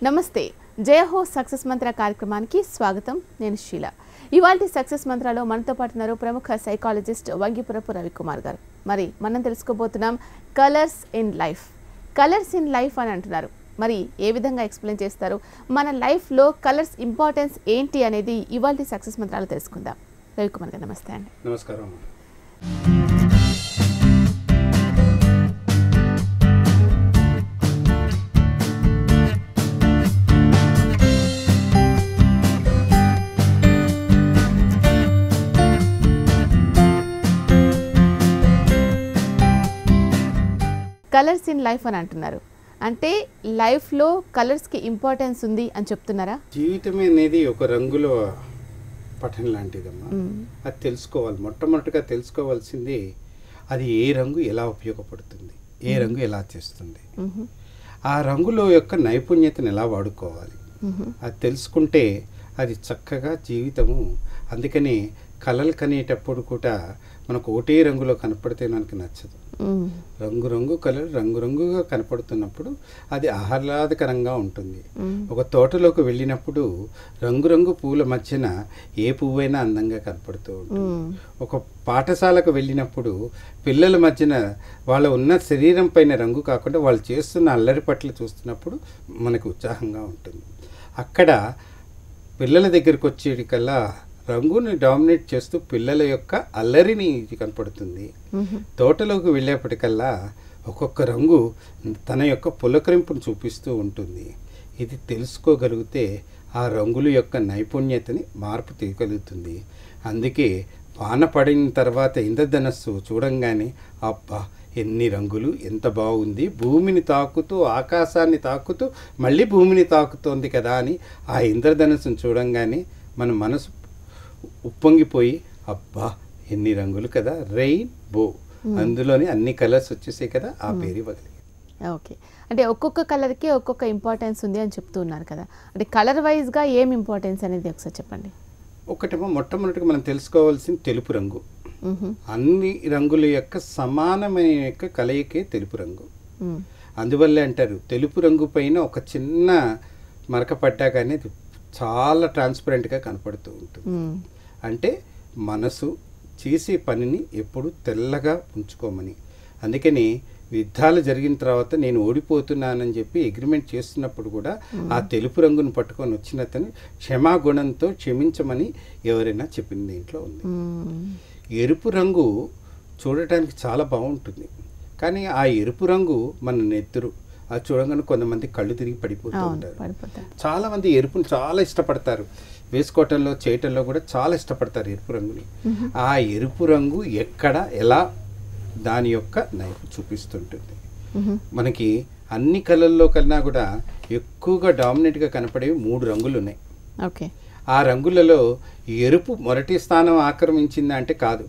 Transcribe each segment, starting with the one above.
నమస్తే జయహో సక్సెస్ మంత్ర కార్యక్రమానికి స్వాగతం నేను షీల ఇవాళ సక్సెస్ మంత్రాలో మనతో పాటు ఉన్నారు ప్రముఖ సైకాలజిస్ట్ వంగిపురపు రవికుమార్ గారు మరి మనం తెలుసుకోబోతున్నాం colours in life colours in life అని అంటున్నారు మరి ఏ విధంగా ఎక్స్ప్లెయిన్ చేస్తారు మన లైఫ్లో కలర్స్ ఇంపార్టెన్స్ ఏంటి అనేది ఇవాళ సక్సెస్ మంత్రాలు తెలుసుకుందాం రవికుమార్ గారు నమస్తే అండి నమస్కారం కలర్స్ ఇన్ లైఫ్ అని అంటున్నారు అంటే లైఫ్లో కలర్స్కి ఇంపార్టెన్స్ ఉంది అని చెప్తున్నారా జీవితం అనేది ఒక రంగుల పఠనం లాంటిదమ్మా అది తెలుసుకోవాలి మొట్టమొదటిగా తెలుసుకోవాల్సింది అది ఏ రంగు ఎలా ఉపయోగపడుతుంది ఏ రంగు ఎలా చేస్తుంది మ్మ్. ఆ రంగులో యొక్క నైపుణ్యతను ఎలా వాడుకోవాలి మ్మ్. అది తెలుసుకుంటే అది చక్కగా జీవితము అందుకని కలలు కనేటప్పుడు కూడా మనకు ఒకటే రంగులో కనపడితే మనకి నచ్చదు మ్మ్. రంగురంగు కలర్ రంగురంగుగా కనపడుతున్నప్పుడు అది ఆహ్లాదకరంగా ఉంటుంది మ్మ్. ఒక తోటలోకి వెళ్ళినప్పుడు రంగురంగు పూల మధ్యన ఏ పువ్వైనా అందంగా కనపడుతూ ఉంటుంది మ్మ్. ఒక పాఠశాలకు వెళ్ళినప్పుడు పిల్లల మధ్యన వాళ్ళ ఉన్న శరీరం పైన రంగు కాకుండా వాళ్ళు చేస్తున్న అల్లరి పట్ల చూస్తున్నప్పుడు మనకు ఉత్సాహంగా ఉంటుంది అక్కడ పిల్లల దగ్గరికి వచ్చేటికల్లా రంగుని డామినేట్ చేస్తూ పిల్లల యొక్క అల్లరిని కనపడుతుంది మ్మ్. తోటలోకి వెళ్ళేప్పటికల్లా ఒక్కొక్క రంగు తన యొక్క పులకరింపును చూపిస్తూ ఉంటుంది ఇది తెలుసుకోగలిగితే ఆ రంగుల యొక్క నైపుణ్యతని మార్పు తీయగలుగుతుంది అందుకే వాన పడిన తర్వాత ఇంద్రధనస్సు చూడంగానే అబ్బా ఎన్ని రంగులు ఎంత బాగుంది భూమిని తాకుతూ ఆకాశాన్ని తాకుతూ మళ్ళీ భూమిని తాకుతోంది కదా అని ఆ ఇంద్రధనస్సును చూడంగానే మన మనసు ఉప్పొంగిపోయి అబ్బా ఎన్ని రంగులు కదా రెయిన్ బో అందులోని అన్ని కలర్స్ వచ్చేసాయి కదా ఆ పేరు ఇవ్వగలిగాం ఓకే అంటే ఒక్కొక్క కలర్కి ఒక్కొక్క ఇంపార్టెన్స్ ఉంది అని చెప్తూ ఉన్నారు కదా అంటే కలర్ వైజ్గా ఏం ఇంపార్టెన్స్ అనేది ఒకసారి చెప్పండి ఒకటేమో మొట్టమొదటిగా మనం తెలుసుకోవాల్సింది తెలుపు రంగు మ్మ్. అన్ని రంగుల యొక్క సమానమైన యొక్క కలయికే తెలుపు రంగు మ్మ్. అందువల్లే అంటారు తెలుపు రంగు పైన ఒక చిన్న మరక పడ్డా కానీ అది చాలా ట్రాన్స్పరెంట్గా కనపడుతూ ఉంటుంది మ్మ్. అంటే మనసు చేసే పనిని ఎప్పుడు తెల్లగా ఉంచుకోమని అందుకని యుద్ధాలు జరిగిన తర్వాత నేను ఓడిపోతున్నానని చెప్పి అగ్రిమెంట్ చేస్తున్నప్పుడు కూడా ఆ తెలుపు రంగును పట్టుకొని వచ్చిన అతను క్షమాగుణంతో క్షమించమని ఎవరైనా చెప్పిన దీంట్లో ఉంది మ్మ్. ఎరుపు రంగు చూడటానికి చాలా బాగుంటుంది కానీ ఆ ఎరుపు రంగు మన నెత్తురు అది చూడగానే కొంతమంది కళ్ళు తిరిగి పడిపోతూ అవును ఉంటారు పడిపోతారు చాలా మంది ఎరుపుని చాలా ఇష్టపడతారు వేసుకోవటంలో చేయటంలో కూడా చాలా ఇష్టపడతారు ఎరుపు రంగుని ఆ ఎరుపు రంగు ఎక్కడ ఎలా దాని యొక్క నైపు చూపిస్తుంటుంది మ్మ్. మనకి అన్ని కళల్లో కన్నా కూడా ఎక్కువగా డామినేట్గా కనపడేవి మూడు రంగులు ఉన్నాయి ఓకే ఆ రంగులలో ఎరుపు మొదటి స్థానం ఆక్రమించింది అంటే కాదు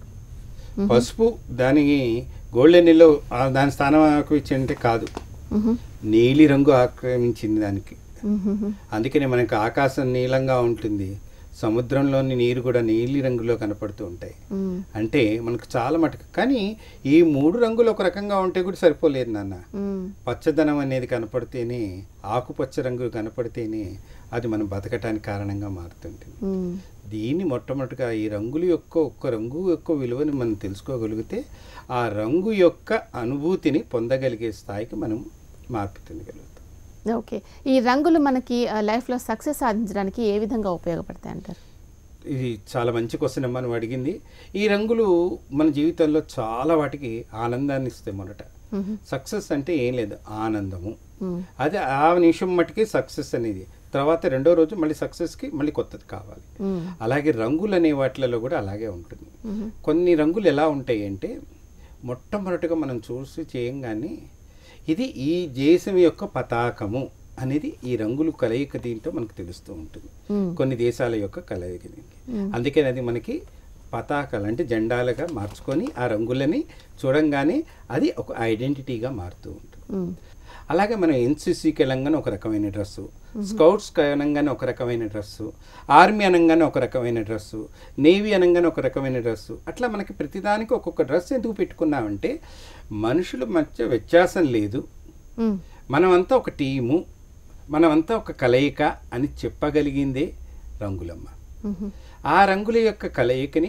పసుపు దానికి గోల్డెన్ ఎల్లో దాని స్థానం ఆక్రమించిందంటే కాదు మ్మ్. నీలి రంగు ఆక్రమించింది దానికి మ్మ్. అందుకనే మనకు ఆకాశం నీలంగా ఉంటుంది సముద్రంలోని నీరు కూడా నీలి రంగులో కనపడుతూ ఉంటాయి మ్మ్. అంటే మనకు చాలా మటుకు కానీ ఈ మూడు రంగులు ఒక రకంగా ఉంటే కూడా సరిపోలేదు నాన్న మ్మ్. పచ్చదనం అనేది కనపడితేనే ఆకుపచ్చ రంగు కనపడితేనే అది మనం బతకటానికి కారణంగా మారుతుంటుంది మ్మ్. దీన్ని మొట్టమొదటిగా ఈ రంగుల యొక్క ఒక్క రంగు యొక్క విలువని మనం తెలుసుకోగలిగితే ఆ రంగు యొక్క అనుభూతిని పొందగలిగే స్థాయికి మనం మార్పు చెందగలుగుతాం ఓకే ఈ రంగులు మనకి ఆ, లైఫ్లో సక్సెస్ సాధించడానికి ఏ విధంగా ఉపయోగపడతాయి అంటారు ఇది చాలా మంచి క్వశ్చన్ అమ్మా నువ్వు అడిగింది ఈ రంగులు మన జీవితంలో చాలా వాటికి ఆనందాన్ని ఇస్తాయి మొదట మ్మ్. సక్సెస్ అంటే ఏం లేదు ఆనందము మ్మ్. అది ఆ నిమిషం మట్టుకి సక్సెస్ అనేది తర్వాత రెండో రోజు మళ్ళీ సక్సెస్కి మళ్ళీ కొత్తది కావాలి మ్మ్. అలాగే రంగులు అనే వాటిలలో కూడా అలాగే ఉంటుంది మ్మ్. కొన్ని రంగులు ఎలా ఉంటాయి అంటే మొట్టమొదటిగా మనం చూసి చేయంగానే ఇది ఈ దేశం యొక్క పతాకము అనేది ఈ రంగులు కలయిక దీంతో మనకు తెలుస్తూ ఉంటుంది మ్మ్. కొన్ని దేశాల యొక్క కలయిక దీనికి మ్మ్. అందుకని అది మనకి పతాకాలు అంటే జెండాలుగా మార్చుకొని ఆ రంగులని చూడంగానే అది ఒక ఐడెంటిటీగా మారుతూ ఉంటుంది మ్మ్. అలాగే మనం ఎన్సీసీకి వెళ్ళంగానే ఒక రకమైన డ్రెస్సు స్కౌట్స్కి అనగానే ఒక రకమైన డ్రెస్సు ఆర్మీ అనగానే ఒక రకమైన డ్రెస్సు నేవీ అనగానే ఒక రకమైన డ్రెస్సు అట్లా మనకి ప్రతిదానికి ఒక్కొక్క డ్రెస్ ఎందుకు పెట్టుకున్నామంటే మనుషుల మధ్య వ్యత్యాసం లేదు మ్మ్. మనమంతా ఒక టీము మనమంతా ఒక కలయిక అని చెప్పగలిగిందే రంగులమ్మ మ్మ్. ఆ రంగుల యొక్క కలయికని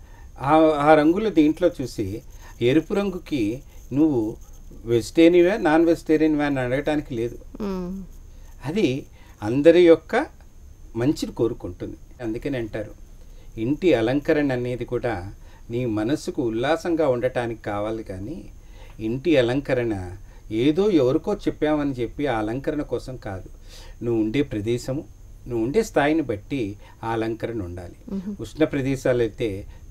ఆ ఆ రంగుల దీంట్లో చూసి ఎరుపు రంగుకి నువ్వు వెజిటేరియన్వా నాన్ వెజిటేరియన్వా అని అడగటానికి లేదు మ్మ్. అది అందరి యొక్క మంచిని కోరుకుంటుంది అందుకని అంటారు ఇంటి అలంకరణ అనేది కూడా నీ మనసుకు ఉల్లాసంగా ఉండటానికి కావాలి కానీ ఇంటి అలంకరణ ఏదో ఎవరికో చెప్పామని చెప్పి ఆ అలంకరణ కోసం కాదు నువ్వు ఉండే ప్రదేశము నువ్వు ఉండే స్థాయిని బట్టి ఆ అలంకరణ ఉండాలి ఉష్ణ ప్రదేశాలు అయితే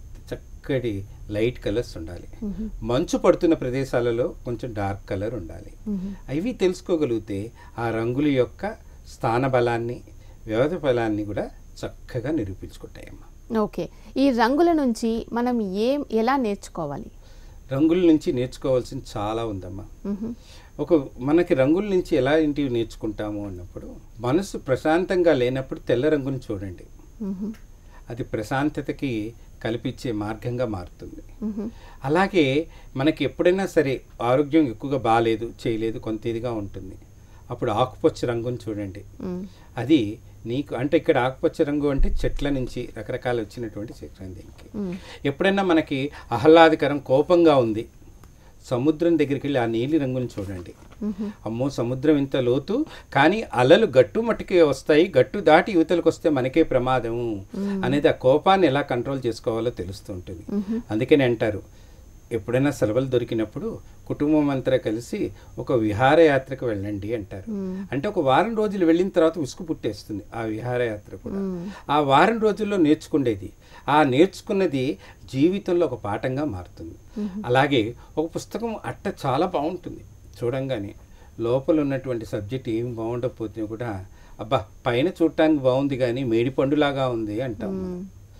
చక్కటి లైట్ కలర్స్ ఉండాలి మంచు పడుతున్న ప్రదేశాలలో కొంచెం డార్క్ కలర్ ఉండాలి అవి తెలుసుకోగలిగితే ఆ రంగుల యొక్క స్థాన బలాన్ని వ్యవధి బలాన్ని కూడా చక్కగా నిరూపించుకుంటాయమ్మా ఓకే ఈ రంగుల నుంచి మనం ఏం ఎలా నేర్చుకోవాలి రంగుల నుంచి నేర్చుకోవాల్సింది చాలా ఉందమ్మా మ్మ్. ఒక మనకి రంగుల నుంచి ఎలా ఇంటివి నేర్చుకుంటాము అన్నప్పుడు మనసు ప్రశాంతంగా లేనప్పుడు తెల్ల రంగుని చూడండి మ్మ్. అది ప్రశాంతతకి కల్పించే మార్గంగా మారుతుంది మ్మ్. అలాగే మనకి ఎప్పుడైనా సరే ఆరోగ్యం ఎక్కువగా బాగాలేదు చేయలేదు కొంత ఇదిగా ఉంటుంది అప్పుడు ఆకుపచ్చ రంగుని చూడండి మ్మ్. అది నీకు అంటే ఇక్కడ ఆకుపచ్చ రంగు అంటే చెట్ల నుంచి రకరకాలు వచ్చినటువంటి చెట్ల దీనికి మ్మ్. ఎప్పుడైనా మనకి ఆహ్లాదకరం కోపంగా ఉంది సముద్రం దగ్గరికి వెళ్ళి ఆ నీలి రంగుని చూడండి మ్మ్. అమ్మో సముద్రం ఇంత లోతు కానీ అలలు గట్టు మట్టుకే వస్తాయి గట్టు దాటి యువతలకు వస్తే మనకే ప్రమాదం అనేది ఆ కోపాన్ని ఎలా కంట్రోల్ చేసుకోవాలో తెలుస్తూ ఉంటుంది అందుకని అంటారు ఎప్పుడైనా సెలవులు దొరికినప్పుడు కుటుంబం అంతా కలిసి ఒక విహారయాత్రకు వెళ్ళండి అంటారు అంటే ఒక వారం రోజులు వెళ్ళిన తర్వాత విసుగు పుట్టేస్తుంది ఆ విహారయాత్ర కూడా ఆ వారం రోజుల్లో నేర్చుకునేది ఆ నేర్చుకున్నది జీవితంలో ఒక పాఠంగా మారుతుంది అలాగే ఒక పుస్తకం అట్ట చాలా బాగుంటుంది చూడంగానే లోపల ఉన్నటువంటి సబ్జెక్ట్ ఏం బాగుండకపోతే కూడా అబ్బా పైన చూడటానికి బాగుంది కానీ మేడి పండులాగా ఉంది అంటాం మనం.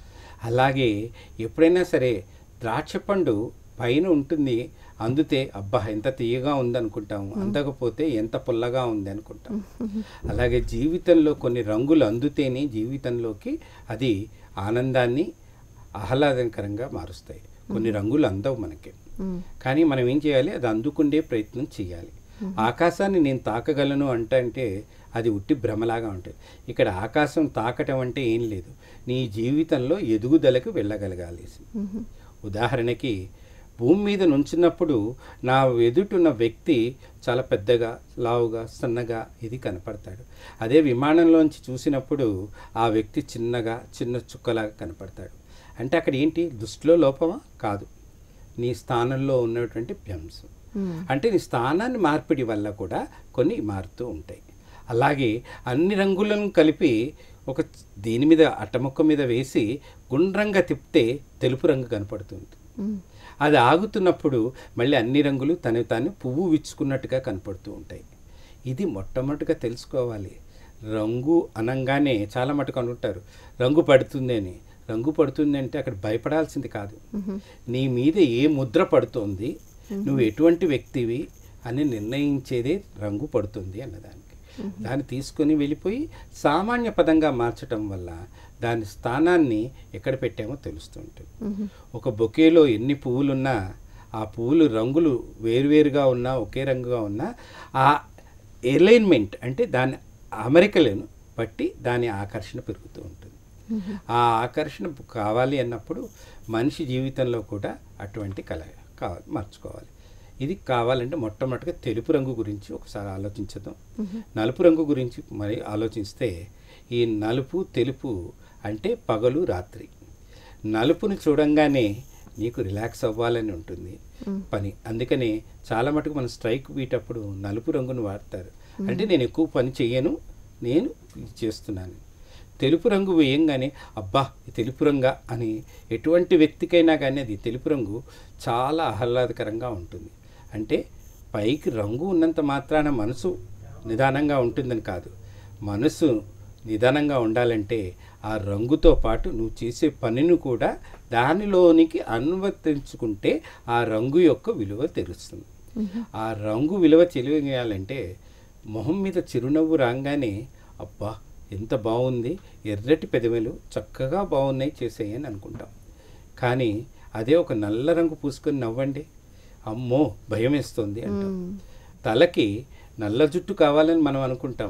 అలాగే ఎప్పుడైనా సరే ద్రాక్ష పండు పైన ఉంటుంది అందుతే అబ్బా ఎంత తీయగా ఉంది అనుకుంటాము అందకపోతే ఎంత పుల్లగా ఉంది అనుకుంటాం అలాగే జీవితంలో కొన్ని రంగులు అందుతేనే జీవితంలోకి అది ఆనందాన్ని ఆహ్లాదకరంగా మారుస్తాయి కొన్ని రంగులు అందవు మనకి మ్మ్. కానీ మనం ఏం చేయాలి అది అందుకుండే ప్రయత్నం చేయాలి ఆకాశాన్ని నేను తాకగలను అంటే అది ఉట్టి భ్రమలాగా ఉంటుంది ఇక్కడ ఆకాశం తాకటం అంటే ఏం లేదు నీ జీవితంలో ఎదుగుదలకు వెళ్ళగలగాలి మ్మ్. ఉదాహరణకి భూమి మీద నుంచున్నప్పుడు నా ఎదుటున్న వ్యక్తి చాలా పెద్దగా లావుగా సన్నగా ఇది కనపడతాడు అదే విమానంలోంచి చూసినప్పుడు ఆ వ్యక్తి చిన్నగా చిన్న చుక్కలాగా కనపడతాడు అంటే అక్కడ ఏంటి దృష్టిలో లోపమా కాదు నీ స్థానంలో ఉన్నటువంటి భ్యంసం మ్మ్. అంటే నీ స్థానాన్ని మార్పిడి వల్ల కూడా కొన్ని మారుతూ ఉంటాయి అలాగే అన్ని రంగులను కలిపి ఒక దీని మీద అట్టముక్క మీద వేసి గుండ్రంగా తిప్పితే తెలుపు రంగు కనపడుతుంది మ్మ్. అది ఆగుతున్నప్పుడు మళ్ళీ అన్ని రంగులు తను తాను పువ్వు విచ్చుకున్నట్టుగా కనపడుతూ ఉంటాయి ఇది మొట్టమొదటిగా తెలుసుకోవాలి రంగు అనంగానే చాలా మటుకు అనుకుంటారు రంగు పడుతుంది అని రంగు పడుతుంది అంటే అక్కడ భయపడాల్సింది కాదు మ్మ్. నీ మీద ఏ ముద్ర పడుతోంది నువ్వు ఎటువంటి వ్యక్తివి అని నిర్ణయించేదే రంగు పడుతుంది అన్నదానికి దాన్ని తీసుకొని వెళ్ళిపోయి సామాన్య పదంగా మార్చటం వల్ల దాని స్థానాన్ని ఎక్కడ పెట్టామో తెలుస్తూ ఉంటుంది మ్మ్. ఒక బొకేలో ఎన్ని పువ్వులున్నా ఆ పువ్వులు రంగులు వేరువేరుగా ఉన్నా ఒకే రంగుగా ఉన్నా ఆ ఎలైన్మెంట్ అంటే దాని అమరికలను బట్టి దాని ఆకర్షణ పెరుగుతూ ఉంటుంది ఆ ఆకర్షణ కావాలి అన్నప్పుడు మనిషి జీవితంలో కూడా అటువంటి కళ కావాలి మార్చుకోవాలి ఇది కావాలంటే మొట్టమొదటిగా తెలుపు రంగు గురించి ఒకసారి ఆలోచించదాం నలుపు రంగు గురించి మరి ఆలోచిస్తే ఈ నలుపు తెలుపు అంటే పగలు రాత్రి నలుపుని చూడంగానే నీకు రిలాక్స్ అవ్వాలని ఉంటుంది పని అందుకని చాలా మటుకు మన స్ట్రైక్ వీటప్పుడు నలుపు రంగును వాడతారు అంటే నేను ఎక్కువ పని చెయ్యను నేను ఇది చేస్తున్నాను తెలుపు రంగు వేయంగానే అబ్బా ఈ తెలుపు రంగా అని ఎటువంటి వ్యక్తికైనా కానీ అది తెలుపు రంగు చాలా ఆహ్లాదకరంగా ఉంటుంది అంటే పైకి రంగు ఉన్నంత మాత్రాన మనసు నిదానంగా ఉంటుందని కాదు మనసు నిదానంగా ఉండాలంటే ఆ రంగుతో పాటు నువ్వు చేసే పనిని కూడా దానిలోనికి అనువర్తించుకుంటే ఆ రంగు యొక్క విలువ తెలుస్తుంది ఆ రంగు విలువ తెలియజేయాలంటే మొహం మీద చిరునవ్వు రాగానే అబ్బా ఎంత బాగుంది ఎర్రటి పెదవులు చక్కగా బాగున్నాయి చేసేయని అనుకుంటాం కానీ అదే ఒక నల్ల రంగు పూసుకొని నవ్వండి అమ్మో భయం వేస్తుంది అంటాం తలకి నల్ల జుట్టు కావాలని మనం అనుకుంటాం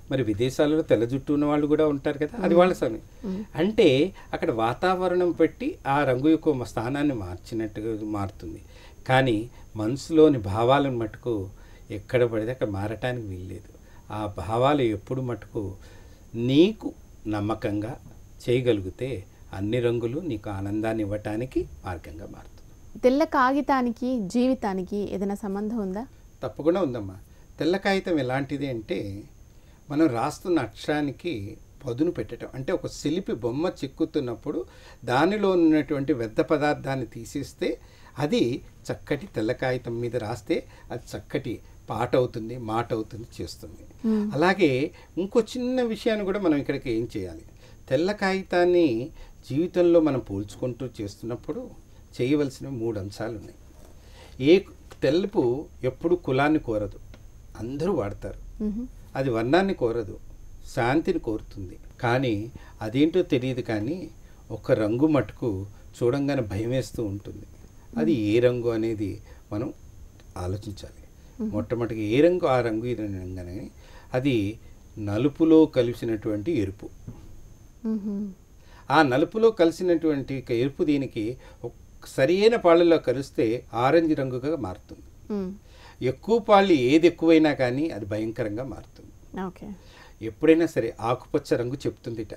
మరి విదేశాలలో తెల్ల జుట్టు ఉన్న వాళ్ళు కూడా ఉంటారు కదా అది వాళ్ళ సమయం అంటే అక్కడ వాతావరణం పెట్టి ఆ రంగు యొక్క మ- స్థానాన్ని మార్చినట్టుగా మారుతుంది కానీ మనసులోని భావాలను మటుకు ఎక్కడ పడితే అక్కడ మారటానికి వీల్లేదు ఆ భావాలు ఎప్పుడు మటుకు నీకు నమ్మకంగా చేయగలిగితే అన్ని రంగులు నీకు ఆనందాన్ని ఇవ్వటానికి మార్గంగా మారుతుంది తెల్ల కాగితానికి జీవితానికి ఏదైనా సంబంధం ఉందా తప్పకుండా ఉందమ్మా తెల్ల కాగితం ఎలాంటిది అంటే మనం రాస్తున్న అక్షరానికి పదును పెట్టడం అంటే ఒక శిల్పి బొమ్మ చెక్కుతున్నప్పుడు దానిలో ఉన్నటువంటి వ్యర్థ పదార్థాన్ని తీసేస్తే అది చక్కటి తెల్ల కాగితం మీద రాస్తే అది చక్కటి పాట అవుతుంది మాట అవుతుంది చేస్తుంది అలాగే ఇంకో చిన్న విషయాన్ని కూడా మనం ఇక్కడికి ఏం చేయాలి తెల్ల కాగితాన్ని జీవితంలో మనం పోల్చుకుంటూ చేస్తున్నప్పుడు చేయవలసిన మూడు అంశాలు ఉన్నాయి ఏ తెలుపు ఎప్పుడు కులాన్ని కోరదు అందరూ వాడతారు మ్హూ. అది వర్ణాన్ని కోరదు శాంతిని కోరుతుంది కానీ అదేంటో తెలియదు కానీ ఒక రంగు మటుకు చూడంగానే భయం వేస్తూ ఉంటుంది అది ఏ రంగు అనేది మనం ఆలోచించాలి మొట్టమొదటిగా ఏ రంగు ఆ రంగు ఇది అనగానే అది నలుపులో కలిసినటువంటి ఎరుపు మ్హూ. ఆ నలుపులో కలిసినటువంటి ఒక ఎరుపు దీనికి ఒక సరియైన పాళ్ళలో కలిస్తే ఆరెంజ్ రంగుగా మారుతుంది మ్. ఎక్కువ పాళ్ళు ఏది ఎక్కువైనా కానీ అది భయంకరంగా మారుతుంది ఓకే ఎప్పుడైనా సరే ఆకుపచ్చ రంగు చెప్తుందిట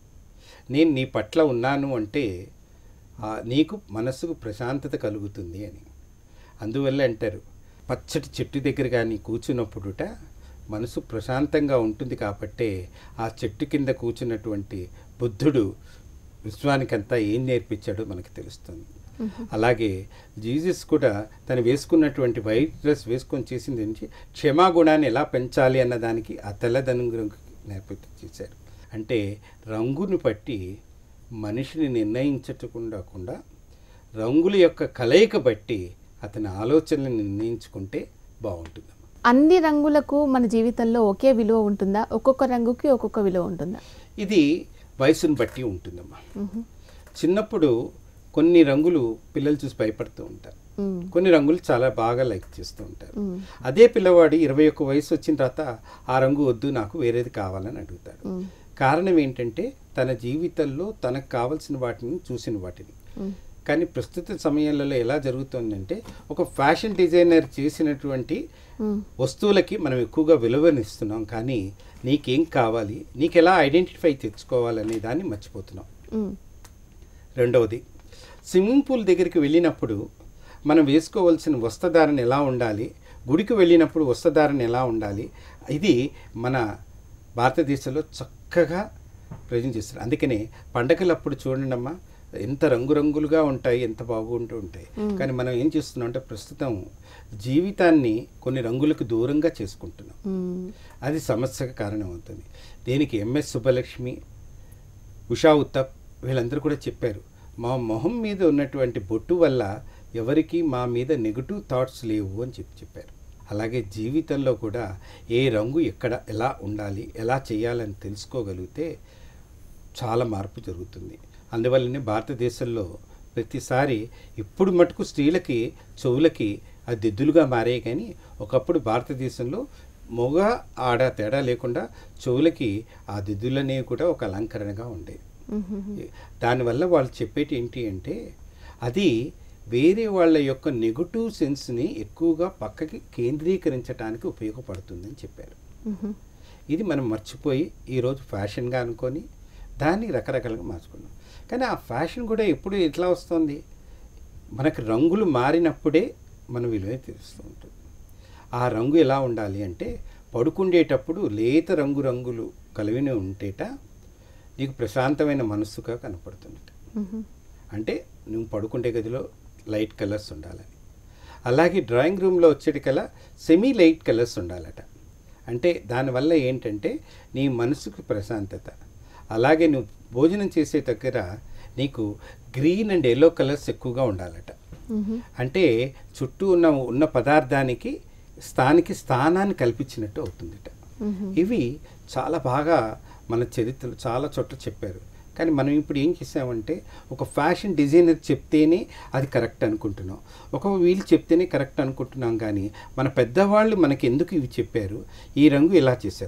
నేను నీ పట్ల ఉన్నాను అంటే ఆ, నీకు మనసుకు ప్రశాంతత కలుగుతుంది అని అందువల్ల అంటారు పచ్చటి చెట్టు దగ్గర కానీ కూర్చున్నప్పుడుట మనసు ప్రశాంతంగా ఉంటుంది కాబట్టే ఆ చెట్టు కింద కూర్చున్నటువంటి బుద్ధుడు విశ్వానికంతా ఏం నేర్పించాడో మనకు తెలుస్తుంది అలాగే జీసస్ కూడా తను వేసుకున్నటువంటి వైట్ డ్రెస్ వేసుకొని చేసింది నుంచి క్షమాగుణాన్ని ఎలా పెంచాలి అన్న దానికి ఆ తెల్లదనం నేర్పించి చేశారు అంటే రంగుని బట్టి మనిషిని నిర్ణయించకుండా రంగుల యొక్క కలయిక బట్టి అతని ఆలోచనలు నిర్ణయించుకుంటే బాగుంటుంది అన్ని రంగులకు మన జీవితంలో ఒకే విలువ ఉంటుందా ఒక్కొక్క రంగుకి ఒక్కొక్క విలువ ఉంటుందా ఇది వయసును బట్టి ఉంటుందమ్మా మ్హూ. చిన్నప్పుడు కొన్ని రంగులు పిల్లలు చూసి భయపడుతూ ఉంటారు మ్. కొన్ని రంగులు చాలా బాగా లైక్ చేస్తూ ఉంటారు మ్. అదే పిల్లవాడు ఇరవై ఒక్క వయసు వచ్చిన తర్వాత ఆ రంగు వద్దు నాకు వేరేది కావాలని అడుగుతాడు మ్. కారణం ఏంటంటే తన జీవితంలో తనకు కావలసిన వాటిని చూసిన వాటిని మ్. కానీ ప్రస్తుత సమయాలలో ఎలా జరుగుతుందంటే ఒక ఫ్యాషన్ డిజైనర్ చేసినటువంటి మ్. వస్తువులకి మనం ఎక్కువగా విలువనిస్తున్నాం కానీ నీకేం కావాలి నీకు ఎలా ఐడెంటిఫై తెచ్చుకోవాలనే దాన్ని మర్చిపోతున్నాం మ్. రెండవది స్విమ్మింగ్ పూల్ దగ్గరికి వెళ్ళినప్పుడు మనం వేసుకోవాల్సిన వస్త్రధారణ ఎలా ఉండాలి గుడికి వెళ్ళినప్పుడు వస్త్రధారణ ఎలా ఉండాలి ఇది మన భారతదేశంలో చక్కగా ప్రజెంట్ చేస్తారు అందుకనే పండగలప్పుడు చూడండి అమ్మా ఎంత రంగురంగులుగా ఉంటాయి ఎంత బాగుంటూ ఉంటాయి కానీ మనం ఏం చేస్తున్నాం అంటే ప్రస్తుతం జీవితాన్ని కొన్ని రంగులకు దూరంగా చేసుకుంటున్నాం మ్. అది సమస్యకు కారణమవుతుంది దీనికి ఎంఎస్ సుబ్బలక్ష్మి ఉషా ఉత్తప్ వీళ్ళందరూ కూడా చెప్పారు మా మొహం మీద ఉన్నటువంటి బొట్టు వల్ల ఎవరికి మా మీద నెగిటివ్ థాట్స్ లేవు అని చెప్పి చెప్పారు అలాగే జీవితంలో కూడా ఏ రంగు ఎక్కడ ఎలా ఉండాలి ఎలా చేయాలని తెలుసుకోగలిగితే చాలా మార్పు జరుగుతుంది అందువల్లనే భారతదేశంలో ప్రతిసారి ఇప్పుడు మటుకు స్త్రీలకి చెవులకి అది దిద్దులుగా మారాయి కానీ ఒకప్పుడు భారతదేశంలో మొగ ఆడ తేడా లేకుండా చెవులకి ఆ దిద్దులనేవి కూడా ఒక అలంకరణగా ఉండేవి మ్హూ. దానివల్ల వాళ్ళు చెప్పేటి ఏంటి అంటే అది వేరే వాళ్ళ యొక్క నెగటివ్ సెన్స్ని ఎక్కువగా పక్కకి కేంద్రీకరించడానికి ఉపయోగపడుతుందని చెప్పారు మ్హూ. ఇది మనం మర్చిపోయి ఈరోజు ఫ్యాషన్గా అనుకొని దాన్ని రకరకాలుగా మార్చుకున్నాం కానీ ఆ ఫ్యాషన్ కూడా ఎప్పుడు ఎట్లా వస్తుంది మనకు రంగులు మారినప్పుడే మన విలువ తెలుస్తూ ఉంటుంది ఆ రంగు ఎలా ఉండాలి అంటే పడుకుండేటప్పుడు లేత రంగు రంగులు కలిగిన ఉంటేట నీకు ప్రశాంతమైన మనస్సుగా కనపడుతుంది మ్హూ. అంటే నువ్వు పడుకుంటే గదిలో లైట్ కలర్స్ ఉండాలని అలాగే డ్రాయింగ్ రూమ్లో వచ్చేటికల్లా సెమీ లైట్ కలర్స్ ఉండాలట అంటే దానివల్ల ఏంటంటే నీ మనసుకు ప్రశాంతత అలాగే నువ్వు భోజనం చేసే దగ్గర నీకు గ్రీన్ అండ్ ఎల్లో కలర్స్ ఎక్కువగా ఉండాలట మ్హూ. అంటే చుట్టూ ఉన్న ఉన్న పదార్థానికి స్థానికి స్థానాన్ని కల్పించినట్టు అవుతుందిట మ్హూ. ఇవి చాలా బాగా మన చరిత్రలు చాలా చోట్ల చెప్పారు కానీ మనం ఇప్పుడు ఏం చేసామంటే ఒక ఫ్యాషన్ డిజైనర్ చెప్తేనే అది కరెక్ట్ అనుకుంటున్నాం ఒక వీళ్ళు చెప్తేనే కరెక్ట్ అనుకుంటున్నాం కానీ మన పెద్దవాళ్ళు మనకి ఎందుకు ఇవి చెప్పారు ఈ రంగు ఇలా చేశారు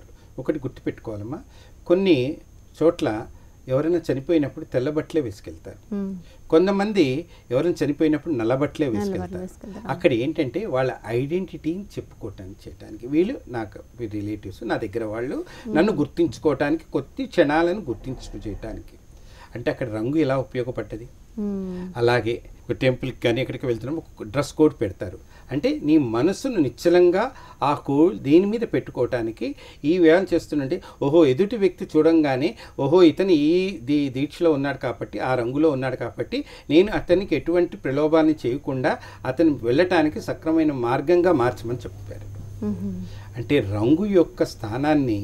ఒకటి గుర్తుపెట్టుకోవాలమ్మా కొన్ని చోట్ల ఎవరైనా చనిపోయినప్పుడు తెల్ల బట్టలే వేసుకెళ్తారు మ్మ్. కొంతమంది ఎవరైనా చనిపోయినప్పుడు నల్ల బట్టలే నల్ల బట్టలు వేసుకెళ్తారు వేసుకెళ్తారు. అక్కడ ఏంటంటే వాళ్ళ ఐడెంటిటీని చెప్పుకోవటానికి చేయడానికి వీళ్ళు నాకు రిలేటివ్స్ నా దగ్గర వాళ్ళు నన్ను గుర్తించుకోవటానికి కొద్ది క్షణాలను గుర్తించు చేయటానికి అంటే అక్కడ రంగు ఎలా ఉపయోగపడ్డది మ్మ్. అలాగే ఒక టెంపుల్కి కానీ ఎక్కడికి వెళ్తున్నాం ఒక డ్రెస్ కోడ్ పెడతారు అంటే నీ మనసును నిశ్చలంగా ఆ కోడ్ దీని మీద పెట్టుకోవటానికి ఈ వ్యాయామం చేస్తుంటే ఓహో ఎదుటి వ్యక్తి చూడంగానే ఓహో ఇతను ఈ దీ దీక్షలో ఉన్నాడు కాబట్టి ఆ రంగులో ఉన్నాడు కాబట్టి నేను అతనికి ఎటువంటి ప్రలోభాన్ని చేయకుండా అతను వెళ్ళటానికి సక్రమైన మార్గంగా మార్చమని చెప్పారు మ్మ్. అంటే రంగు యొక్క స్థానాన్ని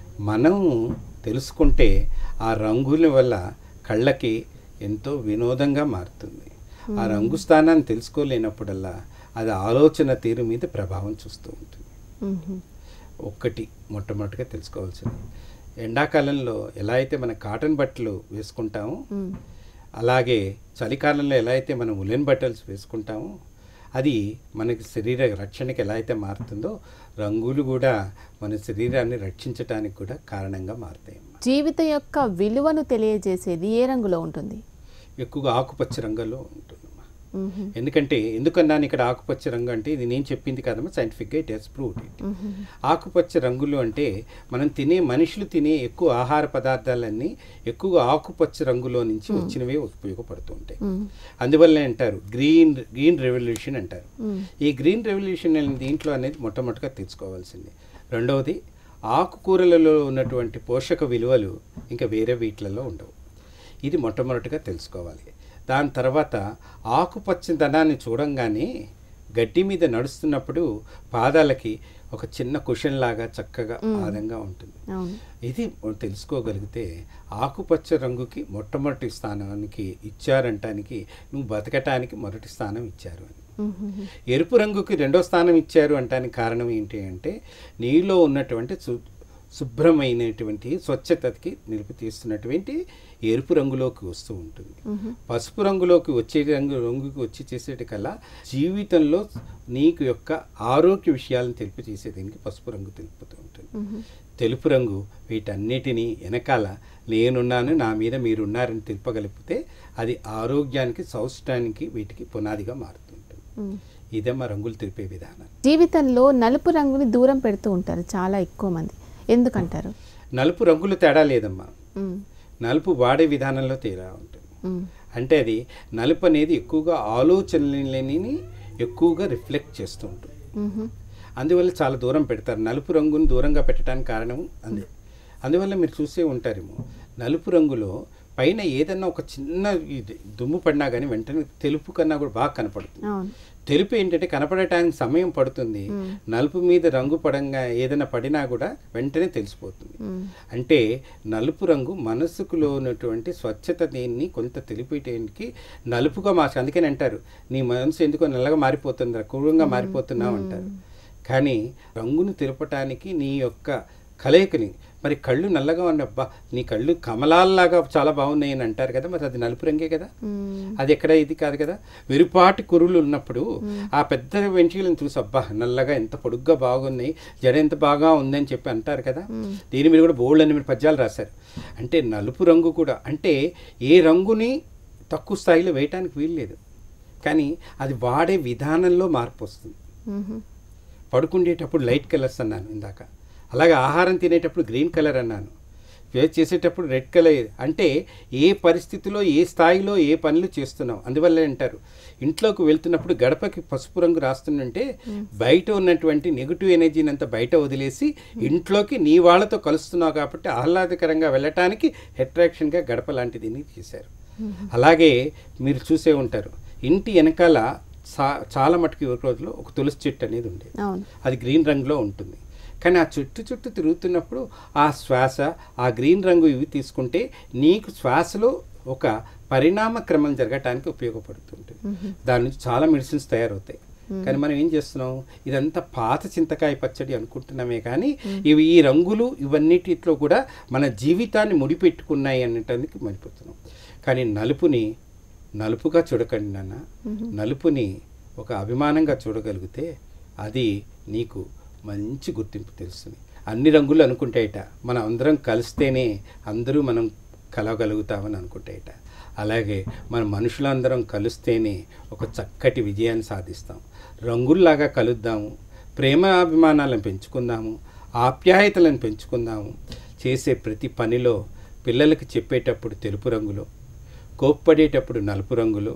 మనము తెలుసుకుంటే ఆ రంగుల వల్ల కళ్ళకి ఎంతో వినోదంగా మారుతుంది ఆ రంగు స్థానాన్ని తెలుసుకోలేనప్పుడల్లా అది ఆలోచన తీరు మీద ప్రభావం చూస్తూ ఉంటుంది మ్మ్. ఒక్కటి మొట్టమొదటిగా తెలుసుకోవాల్సింది ఎండాకాలంలో ఎలా అయితే మన కాటన్ బట్టలు వేసుకుంటామో మ్మ్. అలాగే చలికాలంలో ఎలా అయితే మనం ఉలెన్ బట్టల్స్ వేసుకుంటామో అది మనకి శరీర రక్షణకి ఎలా అయితే మారుతుందో రంగులు కూడా మన శరీరాన్ని రక్షించడానికి కూడా కారణంగా మారుతాయి జీవితం యొక్క విలువను తెలియజేసేది ఏ రంగులో ఉంటుంది ఎక్కువగా ఆకుపచ్చ రంగులో ఉంటుందమ్మా మ్మ్. ఎందుకంటే ఎందుకన్నాను ఇక్కడ ఆకుపచ్చ రంగు అంటే ఇది నేను చెప్పింది కాదమ్మా సైంటిఫిక్గా it has proved it hmm. ఆకుపచ్చ రంగులు అంటే మనం తినే మనుషులు తినే ఎక్కువ ఆహార పదార్థాలన్నీ ఎక్కువగా ఆకుపచ్చ రంగులో నుంచి వచ్చినవే ఉపయోగపడుతూ ఉంటాయి మ్మ్. అందువల్ల అంటారు గ్రీన్ గ్రీన్ రెవల్యూషన్ అంటారు మ్మ్. ఈ గ్రీన్ రెవల్యూషన్ అనే దీంట్లో అనేది మొట్టమొదటిగా తెలుసుకోవాల్సింది రెండవది ఆకుకూరలలో ఉన్నటువంటి పోషక విలువలు ఇంకా వేరే వీటిలలో ఉండవు ఇది మొట్టమొదటిగా తెలుసుకోవాలి దాని తర్వాత ఆకుపచ్చదనాన్ని చూడంగానే గడ్డి మీద నడుస్తున్నప్పుడు పాదాలకి ఒక చిన్న కుషన్ లాగా చక్కగా ఆదంగా ఉంటుంది అవును ఇది తెలుసుకోగలిగితే ఆకుపచ్చ రంగుకి మొట్టమొదటి స్థానానికి ఇచ్చారంటానికి నువ్వు బతకటానికి మొదటి స్థానం ఇచ్చారు అని మ్మ్. ఎరుపు రంగుకి రెండో స్థానం ఇచ్చారు అంటానికి కారణం ఏంటి అంటే నీలో ఉన్నటువంటి సు శుభ్రమైనటువంటి స్వచ్ఛతకి నిలిపి తీస్తున్నటువంటి ఎరుపు రంగులోకి వస్తూ ఉంటుంది మ్మ్. పసుపు రంగులోకి వచ్చే రంగు రంగుకి వచ్చి చేసేటి కల్లా జీవితంలో నీకు యొక్క ఆరోగ్య విషయాలను తెలిపి చేసేదానికి పసుపు రంగు తెలుపుతూ ఉంటుంది మ్మ్. తెలుపు రంగు వీటన్నిటినీ వెనకాల నేనున్నాను నా మీద మీరున్నారని తెలుపగలిపితే అది ఆరోగ్యానికి సౌష్టానికి వీటికి పునాదిగా మారుతుంటుంది మ్మ్. ఇదే మా రంగులు తెలిపే విధానం జీవితంలో నలుపు రంగుని దూరం పెడుతూ ఉంటారు చాలా ఎక్కువ మంది ఎందుకంటారు నలుపు రంగులు తేడా లేదమ్మా మ్మ్. నలుపు వాడే విధానంలో తేడా ఉంటుంది మ్మ్. అంటే అది నలుపు అనేది ఎక్కువగా ఆలోచనలని ఎక్కువగా రిఫ్లెక్ట్ చేస్తూ ఉంటుంది మ్మ్. అందువల్ల చాలా దూరం పెడతారు నలుపు రంగును దూరంగా పెట్టడానికి కారణం అదే అందువల్ల మీరు చూసే ఉంటారేమో నలుపు రంగులో పైన ఏదన్నా ఒక చిన్న ఇది దుమ్ము పడినా కానీ వెంటనే తెలుపు కన్నా కూడా బాగా కనపడుతుంది అవును తెలుపు ఏంటంటే కనపడటానికి సమయం పడుతుంది మ్మ్. నలుపు మీద రంగు పడంగా ఏదైనా పడినా కూడా వెంటనే తెలిసిపోతుంది మ్మ్. అంటే నలుపు రంగు మనసుకులో ఉన్నటువంటి స్వచ్ఛత దీన్ని కొంత తెలిపేయడానికి నలుపుగా మార్చి అందుకని అంటారు నీ మనసు ఎందుకో నల్లగా మారిపోతుంది క్రూరంగా మారిపోతున్నావు అంటారు కానీ రంగును తెలపటానికి నీ యొక్క కలయికని మరి కళ్ళు నల్లగా ఉన్న అబ్బా నీ కళ్ళు కమలాల్లాగా చాలా బాగున్నాయి అని అంటారు కదా మరి అది నలుపు రంగే కదా మ్మ్. అది ఎక్కడ ఇది కాదు కదా వెరుపాటి కురులు ఉన్నప్పుడు ఆ పెద్ద వెంట్రుకలను చూసి అబ్బా నల్లగా ఎంత పొడుగ్గా బాగున్నాయి జడ ఎంత బాగా ఉందని చెప్పి అంటారు కదా దీని మీద కూడా బోల్డ్ అని మీరు పద్యాలు రాశారు అంటే నలుపు రంగు కూడా అంటే ఏ రంగుని తక్కువ స్థాయిలో వేయటానికి వీల్లేదు కానీ అది వాడే విధానంలో మార్పు వస్తుంది మ్మ్. పడుకుండేటప్పుడు లైట్ కలర్స్ అన్నాను ఇందాక అలాగే ఆహారం తినేటప్పుడు గ్రీన్ కలర్ అన్నాను వేస్ట్ చేసేటప్పుడు రెడ్ కలర్ అంటే ఏ పరిస్థితిలో ఏ స్థాయిలో ఏ పనులు చేస్తున్నాం అందువల్ల అంటారు ఇంట్లోకి వెళ్తున్నప్పుడు గడపకి పసుపు రంగు రాస్తుందంటే బయట ఉన్నటువంటి నెగిటివ్ ఎనర్జీని అంతా బయట వదిలేసి ఇంట్లోకి నీ వాళ్ళతో కలుస్తున్నావు కాబట్టి ఆహ్లాదకరంగా వెళ్ళటానికి అట్రాక్షన్గా గడప లాంటిది చేశారు అలాగే మీరు చూసే ఉంటారు ఇంటి వెనకాల చా- చాలా మటుకు ఈ రోజులో ఒక తులసి చెట్టు అనేది ఉండేది అవును అది గ్రీన్ రంగులో ఉంటుంది కానీ ఆ చుట్టు చుట్టూ తిరుగుతున్నప్పుడు ఆ శ్వాస ఆ గ్రీన్ రంగు ఇవి తీసుకుంటే నీకు శ్వాసలో ఒక పరిణామ క్రమం జరగటానికి ఉపయోగపడుతుంటుంది దాని నుంచి చాలా మెడిసిన్స్ తయారవుతాయి కానీ మనం ఏం చేస్తున్నాం ఇదంతా పాత చింతకాయ పచ్చడి అనుకుంటున్నామే కానీ ఇవి ఈ రంగులు ఇవన్నిటిలో కూడా మన జీవితాన్ని ముడిపెట్టుకున్నాయి అనేటానికి మరిపోతున్నాం కానీ నలుపుని నలుపుగా చూడకండి నాన్న నలుపుని ఒక అభిమానంగా చూడగలిగితే అది నీకు మంచి గుర్తింపు తెలుస్తుంది అన్ని రంగులు అనుకుంటాయట మనం అందరం కలిస్తేనే అందరూ మనం కలవగలుగుతామని అనుకుంటాయట అలాగే మన మనుషులందరం కలిస్తేనే ఒక చక్కటి విజయాన్ని సాధిస్తాం రంగుల్లాగా కలుద్దాము ప్రేమ అభిమానాలను పెంచుకుందాము ఆప్యాయతలను పెంచుకుందాము చేసే ప్రతి పనిలో పిల్లలకి చెప్పేటప్పుడు తెలుపు రంగులో కోప్పడేటప్పుడు నలుపు రంగులో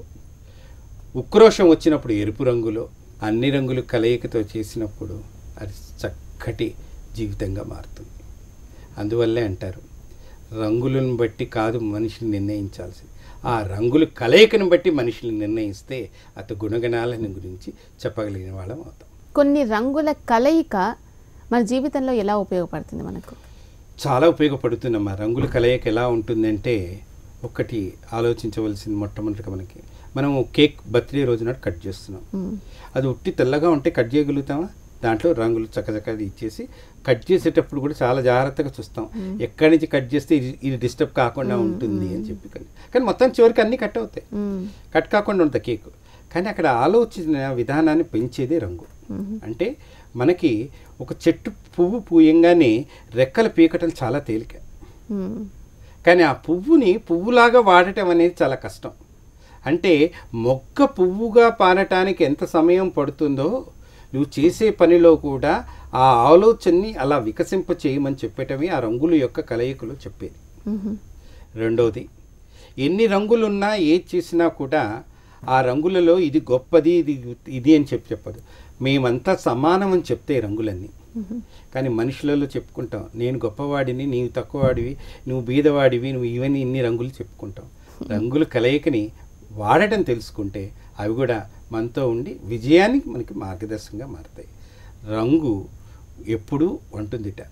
ఉక్రోషం వచ్చినప్పుడు ఎరుపు రంగులో అన్ని రంగులు కలయికతో చేసినప్పుడు అది చక్కటి జీవితంగా మారుతుంది అందువల్లే అంటారు రంగులను బట్టి కాదు మనిషిని నిర్ణయించాల్సింది ఆ రంగులు కలయికను బట్టి మనిషిని నిర్ణయిస్తే అత గుణగణాలని గురించి చెప్పగలిగిన వాళ్ళం అవుతాం కొన్ని రంగుల కలయిక మన జీవితంలో ఎలా ఉపయోగపడుతుంది మనకు చాలా ఉపయోగపడుతుందమ్మా రంగుల కలయిక ఎలా ఉంటుందంటే ఒకటి ఆలోచించవలసింది మొట్టమొదటిగా మనకి మనం కేక్ బర్త్డే రోజు నాడు కట్ చేస్తున్నాం మ్మ్. అది ఉట్టి తెల్లగా ఉంటే కట్ చేయగలుగుతామా దాంట్లో రంగులు చక్కచక్క ఇచ్చేసి కట్ చేసేటప్పుడు కూడా చాలా జాగ్రత్తగా చూస్తాం ఎక్కడి నుంచి కట్ చేస్తే ఇది ఇది డిస్టర్బ్ కాకుండా ఉంటుంది అని చెప్పి కానీ కానీ మొత్తం చివరికి అన్నీ కట్ అవుతాయి మ్మ్. కట్ కాకుండా ఉంటుంది కేక్ కానీ అక్కడ ఆలోచన విధానాన్ని పెంచేదే రంగు మ్మ్. అంటే మనకి ఒక చెట్టు పువ్వు పూయంగానే రెక్కలు పీకటం చాలా తేలిక మ్మ్. కానీ ఆ పువ్వుని పువ్వులాగా వాడటం అనేది చాలా కష్టం అంటే మొక్క పువ్వుగా పారటానికి ఎంత సమయం పడుతుందో నువ్వు చేసే పనిలో కూడా ఆ ఆలోచనని అలా వికసింప చేయమని చెప్పటమే ఆ రంగుల యొక్క కలయికలో చెప్పేది మ్మ్. రెండోది ఎన్ని రంగులున్నా ఏది చేసినా కూడా ఆ రంగులలో ఇది గొప్పది ఇది ఇది అని చెప్పి చెప్పదు మేమంతా సమానం అని చెప్తే ఈ రంగులన్నీ మ్మ్. కానీ మనుషులలో చెప్పుకుంటాం నేను గొప్పవాడిని నీవు తక్కువవాడివి నువ్వు బీదవాడివి నువ్వు ఇవన్నీ ఇన్ని రంగులు చెప్పుకుంటాం రంగుల కలయికని వాడటం తెలుసుకుంటే అవి కూడా మనతో ఉండి విజయానికి మనకి మార్గదర్శకంగా మారుతాయి రంగు ఎప్పుడూ ఉంటుందిట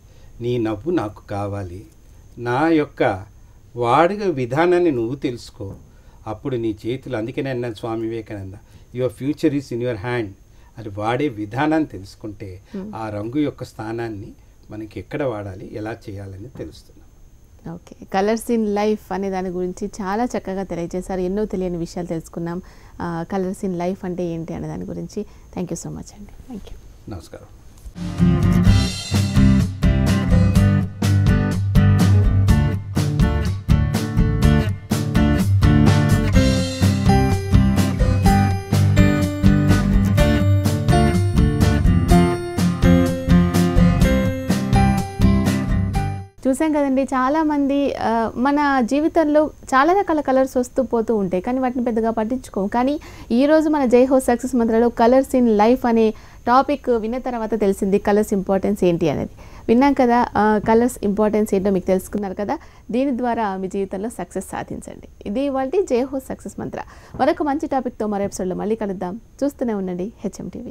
నీ నవ్వు నాకు కావాలి నా యొక్క వాడుక విధానాన్ని నువ్వు తెలుసుకో అప్పుడు నీ చేతులు అందుకనే అన్నాను Swami Vivekananda your future is in your hand అది వాడే విధానాన్ని తెలుసుకుంటే ఆ రంగు యొక్క స్థానాన్ని మనకి ఎక్కడ వాడాలి ఎలా చేయాలని తెలుస్తున్నాం ఓకే కలర్స్ ఇన్ లైఫ్ అనే దాని గురించి చాలా చక్కగా తెలియజేశారు ఎన్నో తెలియని విషయాలు తెలుసుకున్నాం కలర్స్ ఇన్ లైఫ్ అంటే ఏంటి అనే దాని గురించి థ్యాంక్ యూ సో మచ్ అండి థ్యాంక్ యూ నమస్కారం చూసాం కదండి చాలా మంది ఆ, మన జీవితంలో చాలా రకాల కలర్స్ వస్తూ పోతూ ఉంటాయి కానీ వాటిని పెద్దగా పట్టించుకోం కానీ ఈ రోజు మన జై హో సక్సెస్ మంత్రలో కలర్స్ ఇన్ లైఫ్ అనే టాపిక్ విన్న తర్వాత తెలిసింది కలర్స్ ఇంపార్టెన్స్ ఏంటి అనేది విన్నాం కదా కలర్స్ ఇంపార్టెన్స్ ఏంటో మీకు తెలుసుకున్నారు కదా దీని ద్వారా మీ జీవితంలో సక్సెస్ సాధించండి ఇది ఇవాళ జై హో సక్సెస్ మంత్ర మరొక మంచి టాపిక్తో మరో ఎపిసోడ్లో మళ్ళీ కలుద్దాం చూస్తూనే ఉండండి హెచ్ఎం టీవీ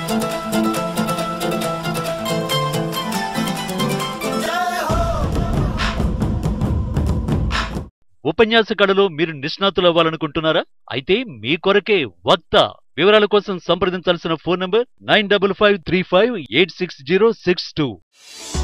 ఉపన్యాస కళలో మీరు నిష్ణాతులు అవ్వాలనుకుంటున్నారా అయితే మీ కొరకే వక్త వివరాల కోసం సంప్రదించాల్సిన phone number nine double five three five eight six zero six two